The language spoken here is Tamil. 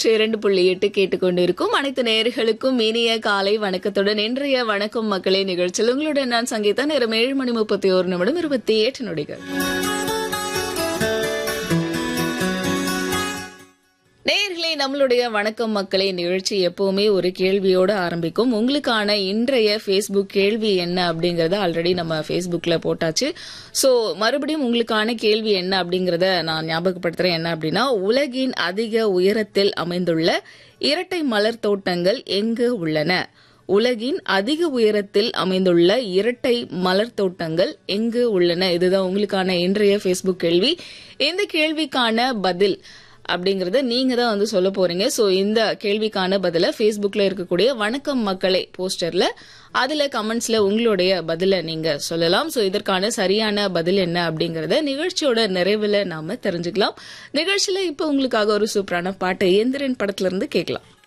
நூற்றி இரண்டு புள்ளி எட்டு கேட்டுக்கொண்டிருக்கும் அனைத்து நேயர்களுக்கும் இனிய காலை வணக்கத்துடன் இன்றைய வணக்கம் மக்களே நிகழ்ச்சியில் உங்களுடன் நான் சங்கீதா நேரம் ஏழு மணி முப்பத்தி ஒரு நிமிடம் இருபத்தி எட்டு நொடிகள் நேயர்களே நம்மளுடைய வணக்கம் மக்களே நிகழ்ச்சி எப்பவுமே ஒரு கேள்வியோட ஆரம்பிக்கும் உங்களுக்கான இன்றைய ஃபேஸ்புக் கேள்வி என்ன அப்படிங்கறத ஆல்ரெடி நம்ம ஃபேஸ்புக்ல போட்டாச்சு சோ மறுபடியும் உங்களுக்கான கேள்வி என்ன அப்படிங்கறத நான் ஞாபகப்படுத்துறேன் என்ன அப்படின்னா உலகின் அதிக உயரத்தில் அமைந்துள்ள இரட்டை மலர் தோட்டங்கள் எங்கு உள்ளன உலகின் அதிக உயரத்தில் அமைந்துள்ள இரட்டை மலர் தோட்டங்கள் எங்கு உள்ளன இதுதான் உங்களுக்கான இன்றைய ஃபேஸ்புக் கேள்வி இந்த கேள்விக்கான பதில் அப்படிங்கறத நீங்க தான் வந்து சொல்ல போறீங்க சோ இந்த கேள்விக்கான பதில ஃபேஸ்புக்ல இருக்கக்கூடிய வணக்கம் மக்களே போஸ்டர்ல அதுல கமெண்ட்ஸ்ல உங்களுடைய பதில நீங்க சொல்லலாம் சோ இதற்கான சரியான பதில் என்ன அப்படிங்கறத நிகழ்ச்சியோட நிறைவுல நாம தெரிஞ்சுக்கலாம் நிகழ்ச்சியில இப்ப உங்களுக்காக ஒரு சூப்பரான பாட்டு எந்திரன் படத்துல இருந்து கேட்கலாம்